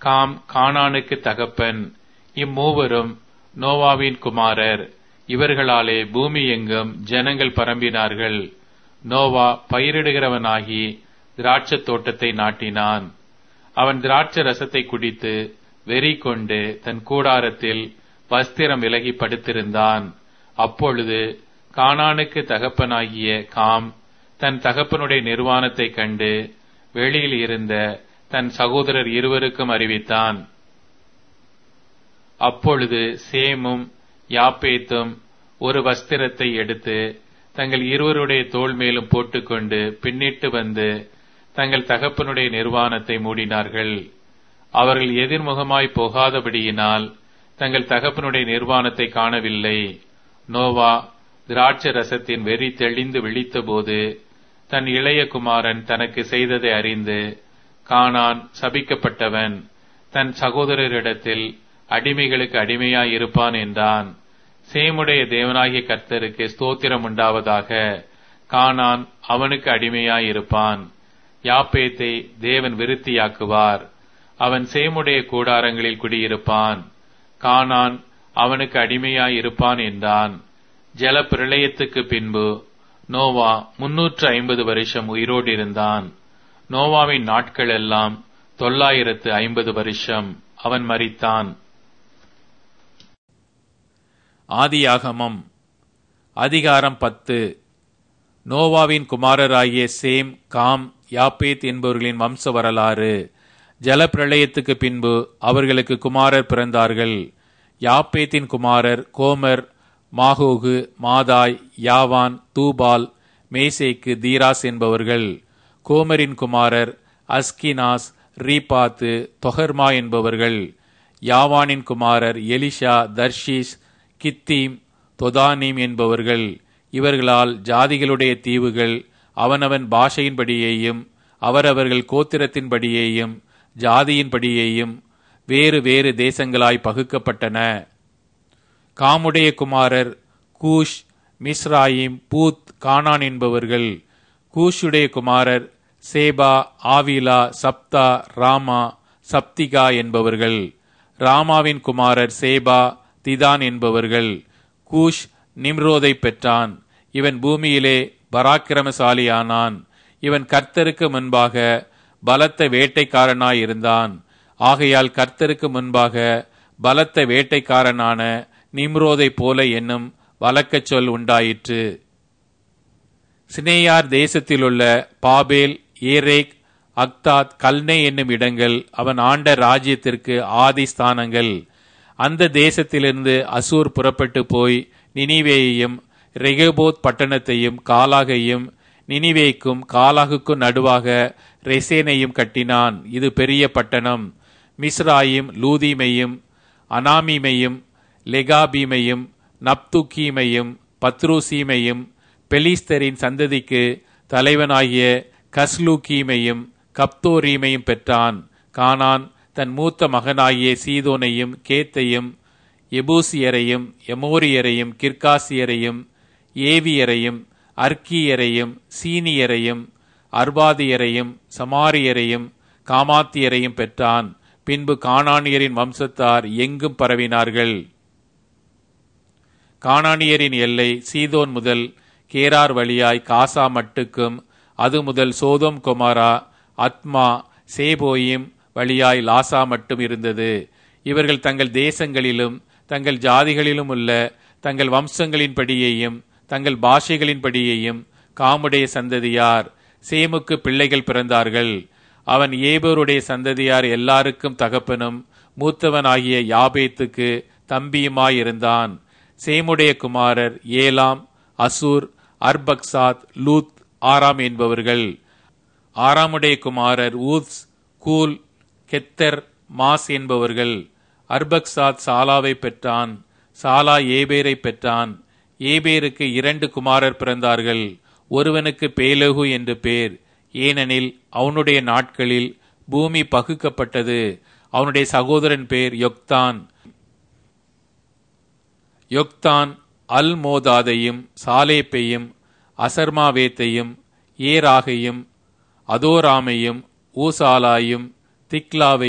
com கானானுக்கு தகப்பன் இம்மூவரும் நோவாவின் குமாரர் இவர்களாலே பூமி எங்கும் ஜனங்கள் பரம்பினார்கள் நோவா பயிரிடுகிறவனாகி திராட்சத் தோட்டத்தை நாட்டினான் அவன் திராட்சை ரசத்தை குடித்து வெறி கொண்டு தன் கூடாரத்தில் வஸ்திரம் விலகி படுத்திருந்தான் அப்பொழுது கானானுக்கு தகப்பனாகிய காம் தன் தகப்பனுடைய நிர்வாணத்தைக் கண்டு வெளியில் இருந்த தன் சகோதரர் இருவருக்கும் அறிவித்தான் அப்பொழுது சேமும் யாப்பேத்தும் ஒரு வஸ்திரத்தை எடுத்து தங்கள் இருவருடைய தோள் மேலும் போட்டுக்கொண்டு பின்னிட்டு வந்து தங்கள் தகப்பனுடைய நிர்வாணத்தை மூடினார்கள் அவர்கள் எதிர்முகமாய் போகாதபடியினால் தங்கள் தகப்பனுடைய நிர்வாணத்தை காணவில்லை நோவா திராட்சை ரசத்தின் வெறி தெளிந்து விழித்தபோது தன் இளைய குமாரன் தனக்கு செய்ததை அறிந்து கானான் சபிக்கப்பட்டவன் தன் சகோதரரிடத்தில் அடிமைகளுக்கு அடிமையாய் இருப்பான் என்றான் சேமுடைய தேவனாகிய கர்த்தருக்கு ஸ்தோத்திரம் உண்டாவதாக கானான் அவனுக்கு அடிமையாய் இருப்பான் யாப்பேத்தை தேவன் விருத்தியாக்குவார் அவன் சேமுடைய கூடாரங்களில் குடியிருப்பான் கானான் அவனுக்கு அடிமையாய் இருப்பான் என்றான் ஜல பிரளயத்துக்கு பின்பு நோவா முன்னூற்று ஐம்பது வருஷம் உயிரோடு இருந்தான் நோவாவின் நாட்கள் எல்லாம் தொள்ளாயிரத்து ஐம்பது வருஷம் அவன் மரித்தான் ஆதியாகமம் அதிகாரம் பத்து நோவாவின் குமாரராகிய சேம் காம் யாப்பேத் என்பவர்களின் வம்ச வரலாறு ஜலப்பிரளயத்துக்கு பின்பு அவர்களுக்கு குமாரர் பிறந்தார்கள் யாப்பேத்தின் குமாரர் கோமர் மாகோகு மாதாய் யாவான் தூபால் மேசேக்கு தீராஸ் என்பவர்கள் கோமரின் குமாரர் அஸ்கினாஸ் ரீபாத்து தொகர்மா என்பவர்கள் யாவானின் குமாரர் எலிஷா தர்ஷீஸ் கித்தீம் தொதானீம் என்பவர்கள் இவர்களால் ஜாதிகளுடைய தீவுகள் அவனவன் பாஷையின்படியேயும் அவரவர்கள் கோத்திரத்தின்படியேயும் ஜாதியின்படியேயும் வேறு வேறு தேசங்களாய் பகுக்கப்பட்டன காமுடைய குமாரர் கூஷ் மிஸ்ராயிம் பூத் கானான் என்பவர்கள் கூஷுடைய குமாரர் சேபா ஆவிலா சப்தா ராமா சப்திகா என்பவர்கள் ராமாவின் குமாரர் சேபா திதான் என்பவர்கள் கூஷ் நிம்ரோதை பெற்றான் இவன் பூமியிலே பராக்கிரமசாலியானான் இவன் கர்த்தருக்கு முன்பாக பலத்த வேட்டைக்காரனாயிருந்தான் ஆகையால் கர்த்தருக்கு முன்பாக பலத்த வேட்டைக்காரனான நிம்ரோதை போல என்னும் வழக்கச் சொல் உண்டாயிற்று சினேயார் தேசத்திலுள்ள பாபேல் ஏரேக் அக்தாத் கல்னே என்னும் இடங்கள் அவன் ஆண்ட ராஜ்யத்திற்கு ஆதி ஸ்தானங்கள் அந்த தேசத்திலிருந்து அசூர் புறப்பட்டு போய் நினிவேயையும் ரெகபோத் பட்டணத்தையும் காலாகையும் நினிவேக்கும் காலாகுக்கும் நடுவாக ரெசேனையும் கட்டினான் இது பெரிய பட்டணம் மிஸ்ராயும் லூதீமையும் அனாமீமையும் லெகாபீமையும் நப்துக்கீமையும் பத்ரூசீமையும் பெலிஸ்தரின் சந்ததிக்கு தலைவனாகிய கஸ்லூக்கீமையும் கப்தோரீமையும் பெற்றான் கானான் தன் மூத்த மகனாகிய சீதோனையும் கேத்தையும் எபூசியரையும் எமோரியரையும் கிர்காசியரையும் ஏவியரையும் அர்க்கியரையும் சீனியரையும் அர்பாதியரையும் சமாரியரையும் காமாத்தியரையும் பெற்றான் பின்பு கானானியரின் வம்சத்தார் எங்கும் பரவினார்கள் கானானியரின் எல்லை சீதோன் முதல் கேரார் வழியாய் காசா மட்டுக்கும் அது முதல் சோதோம் கொமாரா அத்மா சேபோயிம் வழியாய் லாசா மட்டும் இருந்தது இவர்கள் தங்கள் தேசங்களிலும் தங்கள் ஜாதிகளிலும் உள்ள தங்கள் வம்சங்களின்படியேயும் தங்கள் பாஷைகளின்படியேயும் காமுடைய சந்ததியார் சேமுக்கு பிள்ளைகள் பிறந்தார்கள் அவன் ஏபோருடைய சந்ததியார் எல்லாருக்கும் தகப்பனும் மூத்தவனாகிய யாபேத்துக்கு தம்பியுமாயிருந்தான் சேமுடைய குமாரர் ஏலாம் அசூர் அர்பக்சாத் லூத் ஆராம் என்பவர்கள் ஆறாமுடைய குமாரர் ஊத்ஸ் கூல் கெத்தர் மாஸ் என்பவர்கள் அர்பக்சாத் சாலாவை பெற்றான் சாலா ஏபேரை பெற்றான் ஏபேருக்கு இரண்டு குமாரர் பிறந்தார்கள் ஒருவனுக்கு பேலகு என்று பேர் ஏனெனில் அவனுடைய நாட்களில் பூமி பகுக்கப்பட்டது அவனுடைய சகோதரன் பேர் யொக்தான் யொக்தான் அல் மோதாதையும் சாலேப்பையும் அசர்மாவேத்தையும் ஏராகையும் அதோராமையும் ஊசாலாயும் திக்லாவை